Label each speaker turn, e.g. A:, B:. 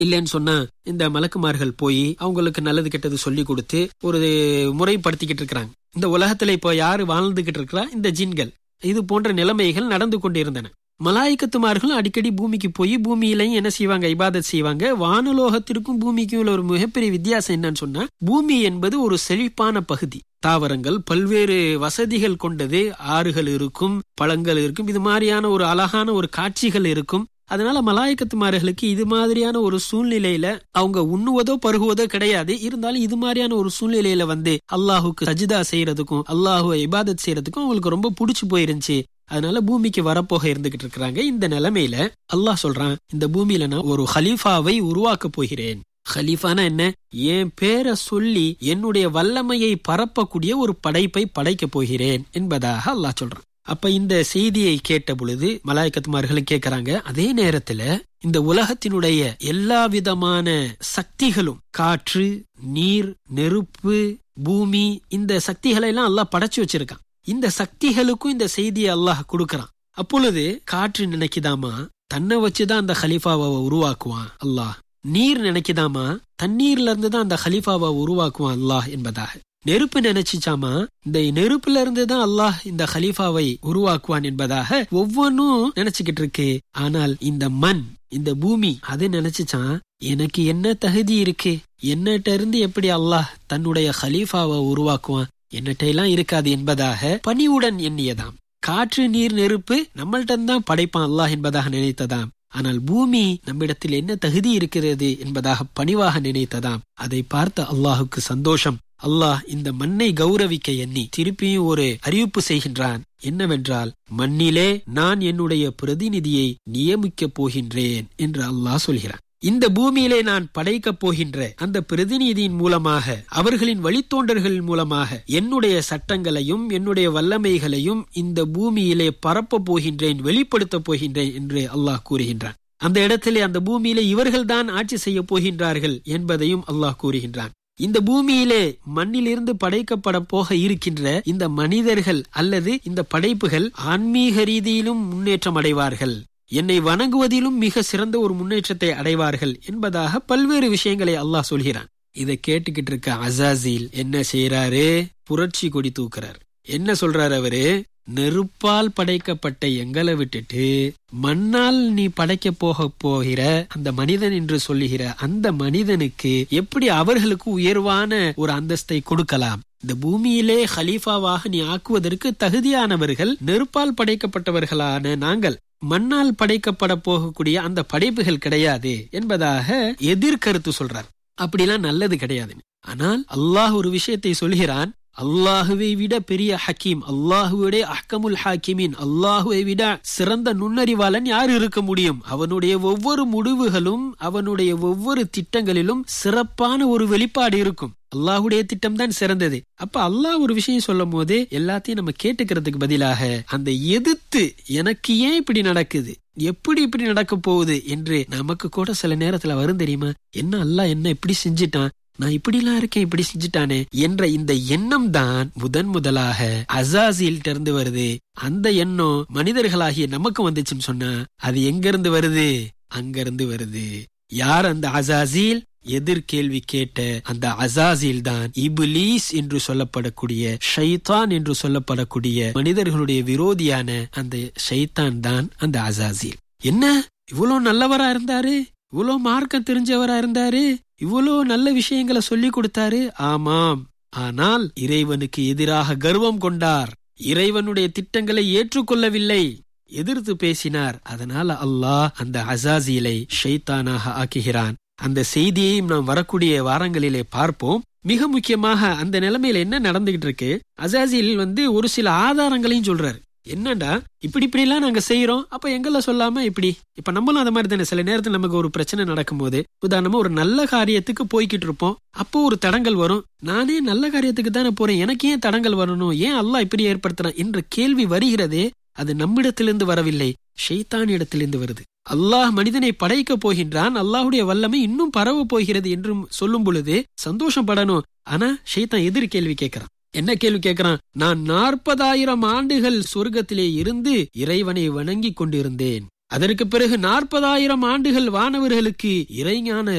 A: இல்லைன்னு சொன்னா இந்த மலக்குமார்கள் போய் அவங்களுக்கு நல்லது கெட்டது சொல்லி கொடுத்து ஒரு முறைப்படுத்திக்கிட்டு இருக்கிறாங்க இந்த உலகத்துல இப்போ யாரு வாழ்ந்துகிட்டு இருக்கிறா இந்த ஜின்கள் இது போன்ற நிலைமைகள் நடந்து கொண்டிருந்தன மலாய்க்கத்துமார்களும் அடிக்கடி பூமிக்கு போய் பூமியிலையும் என்ன செய்வாங்க இபாதத் செய்வாங்க வானுலோகத்திற்கும் பூமிக்கும் உள்ள ஒரு மிகப்பெரிய வித்தியாசம் என்னன்னு சொன்னா பூமி என்பது ஒரு செழிப்பான பகுதி தாவரங்கள் பல்வேறு வசதிகள் கொண்டது ஆறுகள் இருக்கும் பழங்கள் இருக்கும் இது மாதிரியான ஒரு அழகான ஒரு காட்சிகள் இருக்கும் அதனால மலாயக்கத்துமார்களுக்கு இது மாதிரியான ஒரு சூழ்நிலையில அவங்க உண்ணுவதோ பருகுவதோ கிடையாது இருந்தாலும் இது மாதிரியான ஒரு சூழ்நிலையில வந்து அல்லாஹுக்கு சஜிதா செய்யறதுக்கும் அல்லாஹுவை இபாதத் செய்யறதுக்கும் அவங்களுக்கு ரொம்ப பிடிச்சு போயிருந்துச்சு அதனால பூமிக்கு வரப்போக இருந்துகிட்டு இருக்கிறாங்க இந்த நிலைமையில அல்லாஹ் சொல்றான் இந்த பூமியில நான் ஒரு ஹலீஃபாவை உருவாக்க போகிறேன் ஹலீஃபானா என்ன என் பேரை சொல்லி என்னுடைய வல்லமையை பரப்பக்கூடிய ஒரு படைப்பை படைக்க போகிறேன் என்பதாக அல்லாஹ் சொல்றான் அப்ப இந்த செய்தியை கேட்ட பொழுது மலாய்க்கத்துமார்களும் கேட்கறாங்க அதே நேரத்துல இந்த உலகத்தினுடைய எல்லா விதமான சக்திகளும் காற்று நீர் நெருப்பு பூமி இந்த சக்திகளை எல்லாம் அல்லாஹ் படைச்சு வச்சிருக்கான் இந்த சக்திகளுக்கும் இந்த செய்தியை அல்லாஹ் கொடுக்கறான் அப்பொழுது காற்று நினைக்குதாமா தன்னை வச்சுதான் அந்த ஹலீஃபாவை உருவாக்குவான் அல்லாஹ் நீர் நினைக்குதாமா தண்ணீர்ல இருந்து தான் அந்த ஹலீஃபாவை உருவாக்குவான் அல்லாஹ் என்பதாக நெருப்பு நினைச்சுச்சாமா இந்த நெருப்புல இருந்து தான் அல்லாஹ் இந்த ஹலீஃபாவை உருவாக்குவான் என்பதாக ஒவ்வொன்னும் நினைச்சுக்கிட்டு இருக்கு ஆனால் இந்த மண் இந்த பூமி அது நினைச்சுச்சான் எனக்கு என்ன தகுதி இருக்கு என்னட்ட இருந்து எப்படி அல்லாஹ் தன்னுடைய ஹலீஃபாவை உருவாக்குவான் என்னட்ட எல்லாம் இருக்காது என்பதாக பணிவுடன் எண்ணியதாம் காற்று நீர் நெருப்பு நம்மள்ட்ட தான் படைப்பான் அல்லாஹ் என்பதாக நினைத்ததாம் ஆனால் பூமி நம்மிடத்தில் என்ன தகுதி இருக்கிறது என்பதாக பணிவாக நினைத்ததாம் அதை பார்த்த அல்லாஹுக்கு சந்தோஷம் அல்லாஹ் இந்த மண்ணை கௌரவிக்க எண்ணி திருப்பியும் ஒரு அறிவிப்பு செய்கின்றான் என்னவென்றால் மண்ணிலே நான் என்னுடைய பிரதிநிதியை நியமிக்கப் போகின்றேன் என்று அல்லாஹ் சொல்கிறான் இந்த பூமியிலே நான் படைக்கப் போகின்ற அந்த பிரதிநிதியின் மூலமாக அவர்களின் வழித்தோன்றர்கள் மூலமாக என்னுடைய சட்டங்களையும் என்னுடைய வல்லமைகளையும் இந்த பூமியிலே பரப்ப போகின்றேன் வெளிப்படுத்தப் போகின்றேன் என்று அல்லாஹ் கூறுகின்றான் அந்த இடத்திலே அந்த பூமியிலே இவர்கள்தான் ஆட்சி செய்ய போகின்றார்கள் என்பதையும் அல்லாஹ் கூறுகின்றான் இந்த பூமியிலே மண்ணிலிருந்து படைக்கப்பட போக இருக்கின்ற இந்த மனிதர்கள் அல்லது இந்த படைப்புகள் ஆன்மீக ரீதியிலும் முன்னேற்றம் அடைவார்கள் என்னை வணங்குவதிலும் மிக சிறந்த ஒரு முன்னேற்றத்தை அடைவார்கள் என்பதாக பல்வேறு விஷயங்களை அல்லாஹ் சொல்கிறான் இதை கேட்டுக்கிட்டு இருக்க அசாசில் என்ன செய்யறாரு புரட்சி கொடி தூக்குறார் என்ன சொல்றாரு அவரு நெருப்பால் படைக்கப்பட்ட எங்களை விட்டுட்டு மண்ணால் நீ படைக்க போக போகிற அந்த மனிதன் என்று சொல்லுகிற அந்த மனிதனுக்கு எப்படி அவர்களுக்கு உயர்வான ஒரு அந்தஸ்தை கொடுக்கலாம் இந்த பூமியிலே ஹலீஃபாவாக நீ ஆக்குவதற்கு தகுதியானவர்கள் நெருப்பால் படைக்கப்பட்டவர்களான நாங்கள் மண்ணால் படைக்கப்பட போகக்கூடிய அந்த படைப்புகள் கிடையாது என்பதாக எதிர்கருத்து சொல்றார் அப்படிலாம் நல்லது கிடையாது ஆனால் அல்லாஹ் ஒரு விஷயத்தை சொல்கிறான் அல்லாஹுவை விட பெரிய ஹக்கீம் அல்லாஹுவிட அஹ்கமுல் ஹாக்கிமின் அல்லாஹுவை விட சிறந்த நுண்ணறிவாளன் யார் இருக்க முடியும் அவனுடைய ஒவ்வொரு முடிவுகளும் அவனுடைய ஒவ்வொரு திட்டங்களிலும் சிறப்பான ஒரு வெளிப்பாடு இருக்கும் அல்லாஹுடைய திட்டம் தான் சிறந்தது அப்ப அல்லாஹ் ஒரு விஷயம் சொல்லும் போது எல்லாத்தையும் நம்ம கேட்டுக்கிறதுக்கு பதிலாக அந்த எதிர்த்து எனக்கு ஏன் இப்படி நடக்குது எப்படி இப்படி நடக்க போகுது என்று நமக்கு கூட சில நேரத்துல வரும் தெரியுமா என்ன அல்லாஹ் என்ன இப்படி செஞ்சிட்டான் நான் இப்படிலாம் இருக்கேன் இப்படி செஞ்சுட்டானே என்ற இந்த எண்ணம் தான் முதன் முதலாக அசாசில் இருந்து வருது அந்த எண்ணம் மனிதர்களாகிய நமக்கு வந்துச்சுன்னு சொன்னா அது எங்க இருந்து வருது அங்க இருந்து வருது யார் அந்த அசாசில் எதிர்கேள்வி கேட்ட அந்த அசாசில் தான் இபுலீஸ் என்று சொல்லப்படக்கூடிய ஷைத்தான் என்று சொல்லப்படக்கூடிய மனிதர்களுடைய விரோதியான அந்த ஷைத்தான் தான் அந்த அசாசில் என்ன இவ்வளவு நல்லவரா இருந்தாரு இவ்வளவு மார்க்கம் தெரிஞ்சவரா இருந்தாரு இவ்வளோ நல்ல விஷயங்களை சொல்லி கொடுத்தாரு ஆமாம் ஆனால் இறைவனுக்கு எதிராக கர்வம் கொண்டார் இறைவனுடைய திட்டங்களை ஏற்றுக்கொள்ளவில்லை எதிர்த்து பேசினார் அதனால அல்லாஹ் அந்த அசாசிலை ஷைத்தானாக ஆக்குகிறான் அந்த செய்தியையும் நாம் வரக்கூடிய வாரங்களிலே பார்ப்போம் மிக முக்கியமாக அந்த நிலைமையில என்ன நடந்துகிட்டு இருக்கு அசாசில் வந்து ஒரு சில ஆதாரங்களையும் சொல்றாரு என்னடா இப்படி இப்படி எல்லாம் நாங்க செய்யறோம் அப்ப எங்கள சொல்லாம இப்படி இப்ப நம்மளும் அந்த மாதிரி தானே சில நேரத்துல நமக்கு ஒரு பிரச்சனை நடக்கும் போது உதாரணமா ஒரு நல்ல காரியத்துக்கு போய்கிட்டு இருப்போம் அப்போ ஒரு தடங்கள் வரும் நானே நல்ல காரியத்துக்கு தானே போறேன் எனக்கு ஏன் தடங்கள் வரணும் ஏன் அல்லாஹ் இப்படி ஏற்படுத்துறான் என்ற கேள்வி வருகிறதே அது நம்மிடத்திலிருந்து வரவில்லை ஷெய்தான் இடத்திலிருந்து வருது அல்லாஹ் மனிதனை படைக்க போகின்றான் அல்லாஹுடைய வல்லமை இன்னும் பரவ போகிறது என்றும் சொல்லும் பொழுது சந்தோஷப்படணும் ஆனா ஷெய்தான் எதிர் கேள்வி கேட்கிறான் என்ன கேள்வி கேட்கிறான் நான் நாற்பதாயிரம் ஆண்டுகள் சொர்க்கத்திலே இருந்து இறைவனை வணங்கி கொண்டிருந்தேன் அதற்கு பிறகு நாற்பதாயிரம் ஆண்டுகள் வானவர்களுக்கு இறைஞான